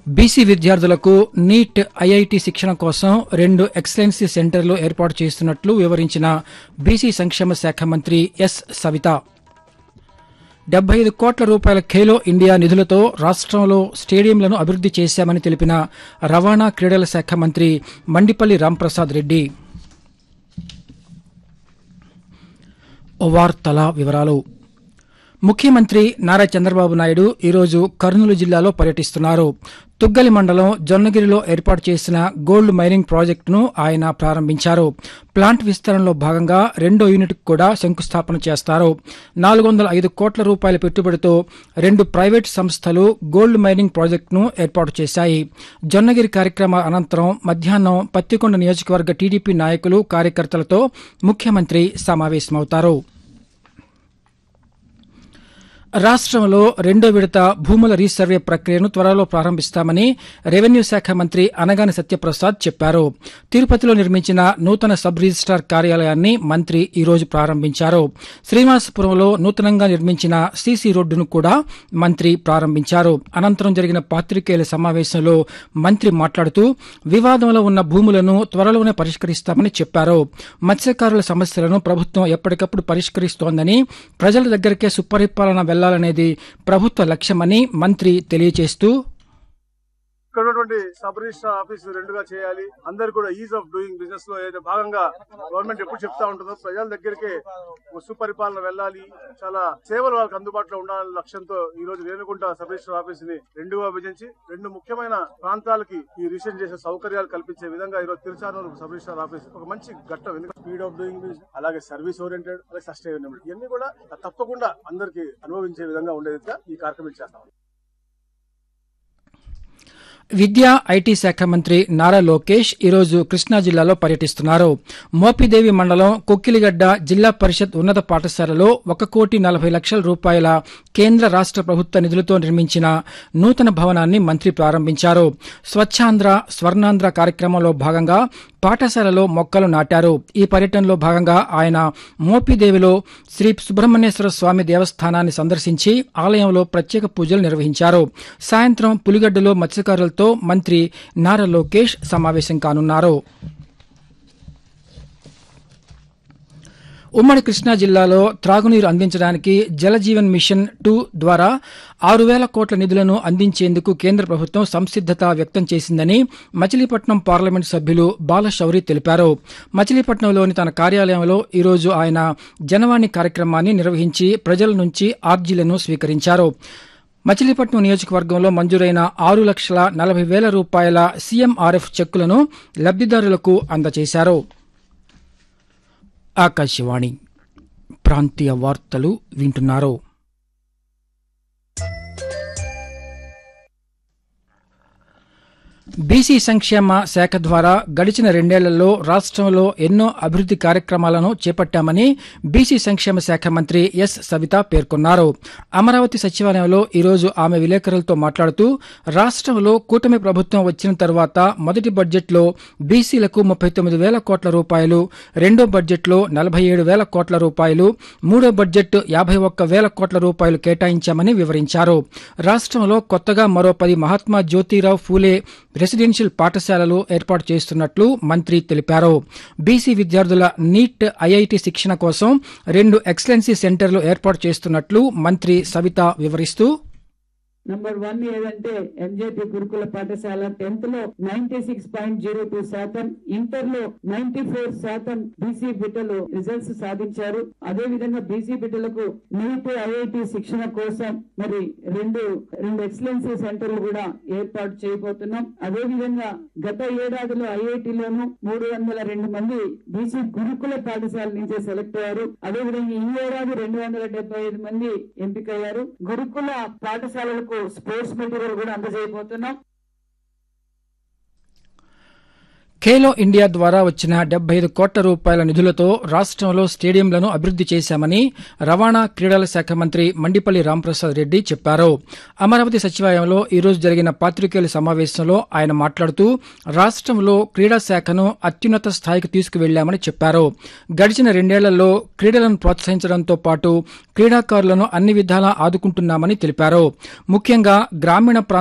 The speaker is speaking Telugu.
బీసీ విద్యార్థులకు నీట్ ఐఐటి శిక్షణ కోసం రెండు ఎక్సలెన్సీ సెంటర్లు ఏర్పాటు చేస్తున్నట్లు వివరించిన బీసీ సంక్షేమ శాఖ మంత్రి ఎస్ సవిత డెబ్బై ఐదు కోట్ల రూపాయల ఖేలో ఇండియా నిధులతో రాష్ట్రంలో స్టేడియంలను అభివృద్ది చేశామని తెలిపిన రవాణా క్రీడల శాఖ మంత్రి మండిపల్లి రాంప్రసాద్ రెడ్డి వార్తల వివరాలు ముఖ్యమంత్రి నారా చంద్రబాబు నాయుడు ఈరోజు కర్నూలు జిల్లాలో పర్యటిస్తున్నారు తుగ్గలి మండలం జొన్నగిరిలో ఏర్పాటు చేసిన గోల్డ్ మైనింగ్ ప్రాజెక్టును ఆయన ప్రారంభించారు ప్లాంట్ విస్తరణలో భాగంగా రెండో యూనిట్ కూడా శంకుస్థాపన చేస్తారు నాలుగు వందల ఐదు కోట్ల రూపాయల పెట్టుబడితో రెండు ప్రైవేట్ సంస్థలు గోల్డ్ మైనింగ్ ప్రాజెక్టును ఏర్పాటు చేశాయి జొన్నగిరి కార్యక్రమ అనంతరం మధ్యాహ్నం పత్తికొండ నియోజకవర్గ టీడీపీ నాయకులు కార్యకర్తలతో ముఖ్యమంత్రి సమావేశమవుతారు రాష్ట్రంలో రెండో విడత భూముల రీసర్వే ప్రక్రియను త్వరలో ప్రారంభిస్తామని రెవెన్యూ శాఖ మంత్రి అనగాని సత్యప్రసాద్ చెప్పారు తిరుపతిలో నిర్మించిన నూతన సబ్ రిజిస్టార్ కార్యాలయాన్ని మంత్రి ఈ రోజు ప్రారంభించారు శ్రీనివాసపురంలో నూతనంగా నిర్మించిన సీసీ రోడ్డును కూడా మంత్రి ప్రారంభించారు అనంతరం జరిగిన పాత్రికేయుల సమావేశంలో మంత్రి మాట్లాడుతూ వివాదంలో ఉన్న భూములను త్వరలోనే పరిష్కరిస్తామని చెప్పారు మత్స్యకారుల సమస్యలను ప్రభుత్వం ఎప్పటికప్పుడు పరిష్కరిస్తోందని ప్రజల దగ్గరికే సుపరిపాలన వెళ్లాలనేది ప్రభుత్వ లక్ష్యమని మంత్రి తెలియజేస్తూ ఇక్కడ ఉన్నటువంటి సబ్ రిజిస్టర్ ఆఫీస్ రెండుగా చేయాలి అందరు కూడా ఈజ్ ఆఫ్ డూయింగ్ బిజినెస్ లో ఏదో భాగంగా గవర్నమెంట్ ఎప్పుడు చెప్తా ఉంటుందో ప్రజల దగ్గరికి సుపరిపాలన వెళ్ళాలి చాలా సేవలు వాళ్ళకి అందుబాటులో ఉండాలనే లక్ష్యంతో ఈ రోజు రేణుకుంట సబ్ రిజిస్టర్ ఆఫీస్ ని రెండుగా విభజించి రెండు ముఖ్యమైన ప్రాంతాలకి ఈ రిజిస్టర్ చేసే సౌకర్యాలు కల్పించే విధంగా ఈ రోజు తిరుచానూరు సబ్ రిజిస్టర్ ఆఫీస్ ఒక మంచి ఘట్టం ఎందుకంటే స్పీడ్ ఆఫ్ డూయింగ్ బిజినెస్ అలాగే సర్వీస్ ఓరియంటెడ్ అలాగే సస్టైనబిలిటీ ఇవన్నీ కూడా తప్పకుండా అందరికి అనుభవించే విధంగా ఉండేదిగా ఈ కార్యక్రమం చేస్తాం విద్యా ఐటీ శాఖ మంత్రి నారా లోకేష్ ఈరోజు కృష్ణా జిల్లాలో పర్యటిస్తున్నారు మోపిదేవి మండలం కొక్కిలిగడ్డ జిల్లా పరిషత్ ఉన్నత పాఠశాలలో ఒక కోటి నలభై లక్షల రూపాయల కేంద్ర రాష్ట ప్రభుత్వ నిధులతో నిర్మించిన నూతన భవనాన్ని మంత్రి ప్రారంభించారు స్వచ్ఛాంధ్ర స్వర్ణాంధ్ర కార్యక్రమంలో భాగంగా పాఠశాలలో మొక్కలు నాటారు ఈ పర్యటనలో భాగంగా ఆయన మోపిదేవిలో శ్రీ సుబ్రహ్మణ్యేశ్వర స్వామి దేవస్థానాన్ని సందర్శించి ఆలయంలో ప్రత్యేక పూజలు నిర్వహించారు సాయంత్రం పులిగడ్డలో మత్స్యకారులతో మంత్రి నారా లోకేష్ సమావేశం కానున్నారు ఉమ్మడి కృష్ణా జిల్లాలో త్రాగునీరు అందించడానికి జలజీవన్ మిషన్ టూ ద్వారా ఆరు వేల కోట్ల నిధులను అందించేందుకు కేంద్ర ప్రభుత్వం సంసిద్దత వ్యక్తం చేసిందని మచిలీపట్నం పార్లమెంట్ సభ్యులు బాలశౌరి తెలిపారు మచిలీపట్నంలోని తన కార్యాలయంలో ఈరోజు ఆయన జనవాణి కార్యక్రమాన్ని నిర్వహించి ప్రజల నుంచి ఆర్జీలను స్వీకరించారు మచిలీపట్నం నియోజకవర్గంలో మంజూరైన ఆరు లక్షల నలభై వేల రూపాయల సీఎంఆర్ఎఫ్ చెక్కులను లబ్దిదారులకు అందజేశారు ఆకాశవాణి ప్రాంతీయ వార్తలు వింటున్నారు బీసీ సంక్షేమ శాఖ ద్వారా గడిచిన రెండేళ్లలో రాష్ట్రంలో ఎన్నో అభివృద్ది కార్యక్రమాలను చేపట్టామని బీసీ సంక్షేమ శాఖ మంత్రి ఎస్ సవిత పేర్కొన్నారు అమరావతి సచివాలయంలో ఈరోజు ఆమె విలేకరులతో మాట్లాడుతూ రాష్ట్రంలో కూటమి ప్రభుత్వం వచ్చిన తర్వాత మొదటి బడ్జెట్లో బీసీలకు ముప్పై తొమ్మిది వేల కోట్ల రూపాయలు రెండో బడ్జెట్లో నలభై ఏడు వేల కోట్ల రూపాయలు మూడో బడ్జెట్ యాభై ఒక్క వేల కోట్ల రూపాయలు కేటాయించామని వివరించారు రాష్ట్రంలో కొత్తగా మరో పది మహాత్మా జ్యోతిరావు ఫూలే రెసిడెన్షియల్ పాఠశాలలు ఏర్పాటు చేస్తున్నట్లు మంత్రి తెలిపారు బీసీ విద్యార్థుల నీట్ ఐఐటి శిక్షణ కోసం రెండు ఎక్సలెన్సీ సెంటర్లు ఏర్పాటు చేస్తున్నట్లు మంత్రి సవిత వివరిస్తూ నంబర్ వన్ ఏదంటే ఎంజేపీ గురుకుల పాఠశాల టెన్త్ లో ninety six point zero two శాతం ఇంటర్ లో నైన్టీ ఫోర్ శాతం బీసీ బిడ్డలు రిజల్ట్స్ సాధించారు అదే విధంగా బీసీ బిడ్డలకు నీట్ ఐఐటి శిక్షణ కోసం మరి రెండు రెండు ఎక్సలెన్సీ సెంటర్లు కూడా ఏర్పాటు చేయబోతున్నాం అదే విధంగా గత ఏడాదిలో ఐఐటిలోను మూడు వందల రెండు మంది బీసీ గురుకుల పాఠశాల నుంచే సెలెక్ట్ అయ్యారు అదే విధంగా ఈ ఏడాది రెండు వందల డెబ్బై ఐదు మంది ఎంపికయ్యారు గురుకుల పాఠశాలలకు స్పోర్ట్స్ మెటీరియల్ కూడా అందజేయబోతున్నాం ఖేలో ఇండియా ద్వారా వచ్చిన డెబ్బై ఐదు కోట్ల రూపాయల నిధులతో రాష్ట్రంలో స్టేడియంలను అభివృద్ది చేశామని రవాణా క్రీడల శాఖ మంత్రి మండిపల్లి రాంప్రసాద్ రెడ్డి చెప్పారు అమరావతి సచివాలయంలో ఈరోజు జరిగిన పాత్రికేయుల సమావేశంలో ఆయన మాట్లాడుతూ రాష్ట్రంలో క్రీడా శాఖను అత్యున్నత స్థాయికి తీసుకువెళ్లామని చెప్పారు గడిచిన రెండేళ్లలో క్రీడలను ప్రోత్సహించడంతో పాటు క్రీడాకారులను అన్ని విధాలా ఆదుకుంటున్నామని తెలిపారు ముఖ్యంగా గ్రామీణ ప్రాంత